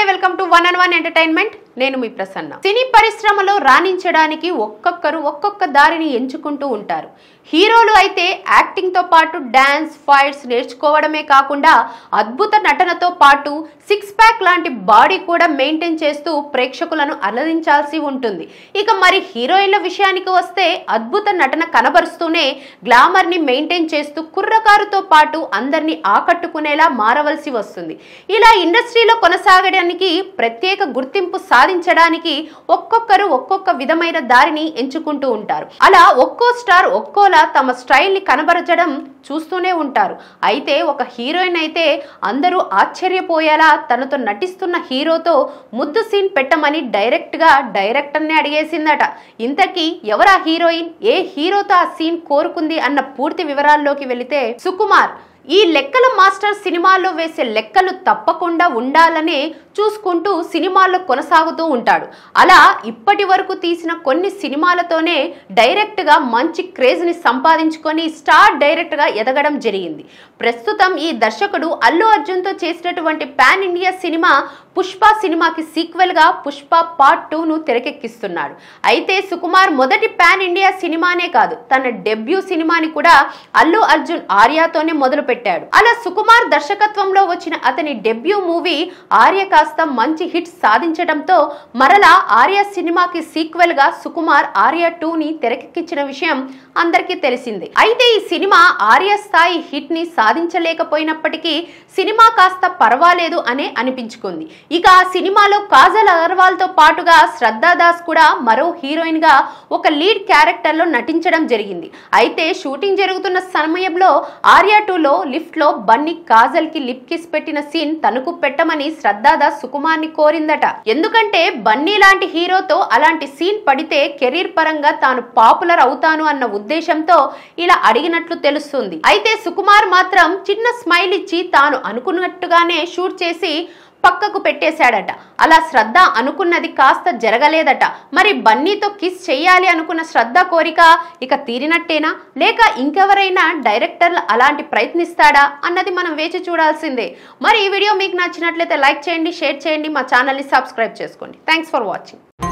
welcome to one and one entertainment నేను మీ ప్రసన్న సినీ పరిశ్రమలో రాణించడానికి ఒక్కొక్కరు ఒక్కొక్క దారిని ఎంచుకుంటూ ఉంటారు హీరోలు అయితే యాక్టింగ్ తో పాటు డాన్స్ ఫైట్స్ నేర్చుకోవడమే కాకుండా అద్భుత నటనతో పాటు సిక్స్ ప్యాక్ లాంటి బాడీ కూడా మెయింటైన్ చేస్తూ ప్రేక్షకులను అలరించాల్సి ఉంటుంది ఇక మరి హీరోయిన్ల విషయానికి వస్తే అద్భుత నటన కనబరుస్తూనే గ్లామర్ ని మెయింటైన్ చేస్తూ కుర్రకారుతో పాటు అందరినీ ఆకట్టుకునేలా మారవలసి వస్తుంది ఇలా ఇండస్ట్రీలో కొనసాగడానికి ప్రత్యేక గుర్తింపు సాధించడానికి ఒక్కొక్కరు ఒక్కొక్క విధమైన దారిని ఎంచుకుంటూ ఉంటారు అలా ఒక్కో స్టార్ ఒక్కోలా తమ స్టైల్ ని కనబరచడం చూస్తూనే ఉంటారు అయితే ఒక హీరోయిన్ అయితే అందరూ ఆశ్చర్యపోయేలా తనతో నటిస్తున్న హీరోతో ముద్దు సీన్ పెట్టమని డైరెక్ట్ గా డైరెక్టర్నే అడిగేసిందట ఇంతకీ ఎవరా హీరోయిన్ ఏ హీరోతో ఆ సీన్ కోరుకుంది అన్న పూర్తి వివరాల్లోకి వెళితే సుకుమార్ ఈ లెక్కల మాస్టర్ సినిమాల్లో వేసే లెక్కలు తప్పకుండా ఉండాలనే చూసుకుంటూ సినిమాల్లో కొనసాగుతూ ఉంటాడు అలా ఇప్పటి వరకు తీసిన కొన్ని సినిమాలతోనే డైరెక్ట్గా మంచి క్రేజ్ని సంపాదించుకొని స్టార్ డైరెక్ట్గా ఎదగడం జరిగింది ప్రస్తుతం ఈ దర్శకుడు అల్లు అర్జున్తో చేసినటువంటి పాన్ ఇండియా సినిమా పుష్ప సినిమాకి సీక్వెల్గా పుష్ప పార్ట్ టూను తెరకెక్కిస్తున్నాడు అయితే సుకుమార్ మొదటి పాన్ ఇండియా సినిమానే కాదు తన డెబ్యూ సినిమాని కూడా అల్లు అర్జున్ ఆర్యాతోనే మొదలు పెట్టాడు అలా సుకుమార్ దర్శకత్వంలో వచ్చిన అతని డెబ్యూ మూవీ ఆర్య కాస్త మంచి హిట్ సాధించడంతో మరలా ఆర్య సినిమాకి సీక్వెల్ గా సుకుమార్ ఆర్య టూ ని తెరకెక్కించిన విషయం అందరికీ తెలిసిందే అయితే ఈ సినిమా ఆర్య స్థాయి హిట్ ని సాధించలేకపోయినప్పటికీ సినిమా కాస్త పర్వాలేదు అనే అనిపించుకుంది ఇక ఆ సినిమాలో కాజల్ అగర్వాల్ తో పాటుగా శ్రద్ధా దాస్ కూడా మరో హీరోయిన్ గా ఒక లీడ్ క్యారెక్టర్ లో నటించడం జరిగింది అయితే షూటింగ్ జరుగుతున్న సమయంలో ఆర్య టూలో లిఫ్ట్ లో బన్నీ కాజల్ కి లిప్ కిస్ పెట్టిన సీన్ తనకు పెట్టమని శ్రద్ధాదాస్ సుకుమార్ ని కోరిందట ఎందుకంటే బన్నీ లాంటి హీరోతో అలాంటి సీన్ పడితే కెరీర్ పరంగా తాను పాపులర్ అవుతాను అన్న ఉద్దేశంతో ఇలా అడిగినట్లు తెలుస్తుంది అయితే సుకుమార్ మాత్రం చిన్న స్మైల్ ఇచ్చి తాను అనుకున్నట్టుగానే షూట్ చేసి పక్కకు పెట్టేశాడట అలా శ్రద్ధ అనుకున్నది కాస్త జరగలేదట మరి బన్నీతో కిస్ చెయ్యాలి అనుకున్న శ్రద్ధ కోరిక ఇక తీరినట్టేనా లేక ఇంకెవరైనా డైరెక్టర్లు అలాంటి ప్రయత్నిస్తాడా అన్నది మనం వేచి చూడాల్సిందే మరి ఈ వీడియో మీకు నచ్చినట్లయితే లైక్ చేయండి షేర్ చేయండి మా ఛానల్ని సబ్స్క్రైబ్ చేసుకోండి థ్యాంక్స్ ఫర్ వాచింగ్